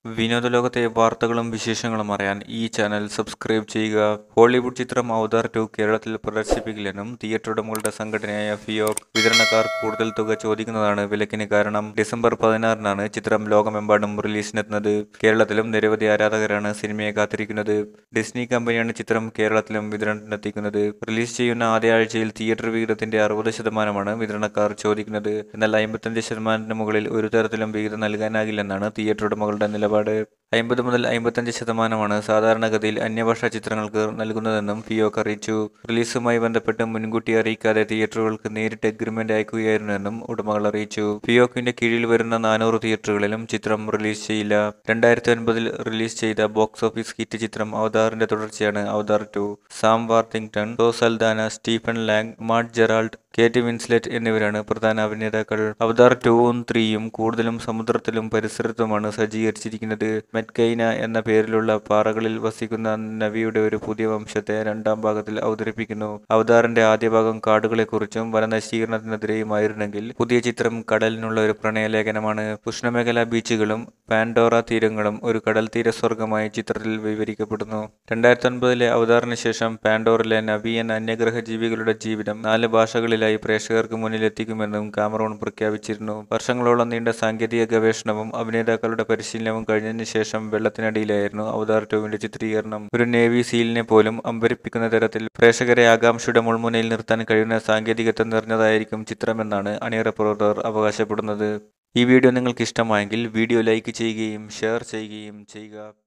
വിനോദലോകത്തെ വാർത്തകളും വിശേഷങ്ങളും അറിയാൻ ഈ ചാനൽ സബ്സ്ക്രൈബ് ചെയ്യുക ഹോളിവുഡ് ചിത്രം അവതാർ ടു കേരളത്തിൽ പ്രദർശിപ്പിക്കില്ലെന്നും തിയേറ്റർ ഉടമകളുടെ സംഘടനയായ ഫിയോക് വിതരണക്കാർ കൂടുതൽ തുക ചോദിക്കുന്നതാണ് വിലക്കിന് കാരണം ഡിസംബർ പതിനാറിനാണ് ചിത്രം ലോകമെമ്പാടും റിലീസിനെത്തുന്നത് കേരളത്തിലും നിരവധി ആരാധകരാണ് സിനിമയെ കാത്തിരിക്കുന്നത് ഡിസ്നി കമ്പനിയാണ് ചിത്രം കേരളത്തിലും വിതരണത്തിനെത്തിക്കുന്നത് റിലീസ് ചെയ്യുന്ന ആദ്യ ആഴ്ചയിൽ തിയേറ്റർ വിഹിതത്തിന്റെ അറുപത് ശതമാനമാണ് വിതരണക്കാർ ചോദിക്കുന്നത് എന്നാൽ അമ്പത്തഞ്ച് ശതമാനത്തിന് മുകളിൽ ഒരു തരത്തിലും വിഹിതം നൽകാനാകില്ലെന്നാണ് തിയേറ്റർ ഉടമകളുടെ നിലപാട് അമ്പത് മുതൽ അമ്പത്തഞ്ച് ശതമാനമാണ് സാധാരണഗതിയിൽ അന്യഭാഷാ ചിത്രങ്ങൾക്ക് നൽകുന്നതെന്നും ഫിയോക്ക് അറിയിച്ചു റിലീസുമായി ബന്ധപ്പെട്ട് മുൻകൂട്ടി അറിയിക്കാതെ തിയേറ്ററുകൾക്ക് നേരിട്ട് എഗ്രിമെന്റ് അയക്കുകയായിരുന്നെന്നും ഉടമകൾ അറിയിച്ചു ഫിയോക്കിന്റെ കീഴിൽ വരുന്ന നാനൂറ് തിയേറ്ററുകളിലും ചിത്രം റിലീസ് ചെയ്യില്ല രണ്ടായിരത്തി ഒൻപതിൽ റിലീസ് ചെയ്ത ബോക്സ് ഓഫീസ് ഹിറ്റ് ചിത്രം അവതാറിന്റെ തുടർച്ചയാണ് Avatar two Sam Worthington Zoe Saldana Stephen Lang Matt Gerald Kate Winslet എന്നിവരാണ് പ്രധാന അഭിനേതാക്കൾ അവതാർ ടൂവും ത്രീയും കൂടുതലും സമുദ്രത്തിലും പരിസരത്തുമാണ് സജ്ജീകരിച്ചിരിക്കുന്നത് മെറ്റ്കൈന എന്ന പേരിലുള്ള പാറകളിൽ വസിക്കുന്ന നവിയുടെ ഒരു പുതിയ വംശത്തെ രണ്ടാം ഭാഗത്തിൽ അവതരിപ്പിക്കുന്നു അവതാറിന്റെ ആദ്യ ഭാഗം കാടുകളെക്കുറിച്ചും വനനശീകരണത്തിനെതിരെയുമായിരുന്നെങ്കിൽ പുതിയ ചിത്രം കടലിനുള്ള ഒരു പ്രണയലേഖനമാണ് ഉഷ്ണമേഖലാ ബീച്ചുകളും പാൻഡോറ തീരങ്ങളും ഒരു കടൽ തീര സ്വർഗമായി ചിത്രത്തിൽ വിവരിക്കപ്പെടുന്നു രണ്ടായിരത്തി ഒൻപതിലെ അവതാറിന് ശേഷം പാൻഡോറിലെ നവിയൻ അന്യഗ്രഹ ജീവികളുടെ ജീവിതം നാല് ഭാഷകളിലായി പ്രേക്ഷകർക്ക് മുന്നിലെത്തിക്കുമെന്നും കാമറൂൺ പ്രഖ്യാപിച്ചിരുന്നു വർഷങ്ങളോളം നീണ്ട സാങ്കേതിക ഗവേഷണവും അഭിനേതാക്കളുടെ പരിശീലനവും കഴിഞ്ഞതിന് ശേഷം വെള്ളത്തിനടിയിലായിരുന്നു അവതാർ ടുവിന്റെ ചിത്രീകരണം ഒരു നേവി സീലിനെ പോലും അമ്പരിപ്പിക്കുന്ന തരത്തിൽ പ്രേക്ഷകരെ ആകാംക്ഷയുടെ മുൾമുനയിൽ നിർത്താൻ കഴിയുന്ന സാങ്കേതികത്വം നിറഞ്ഞതായിരിക്കും ചിത്രമെന്നാണ് അണിയറ പ്രവർത്തകർ അവകാശപ്പെടുന്നത് ഈ വീഡിയോ നിങ്ങൾക്ക് ഇഷ്ടമായെങ്കിൽ വീഡിയോ ലൈക്ക് ചെയ്യുകയും ഷെയർ ചെയ്യുകയും ചെയ്യുക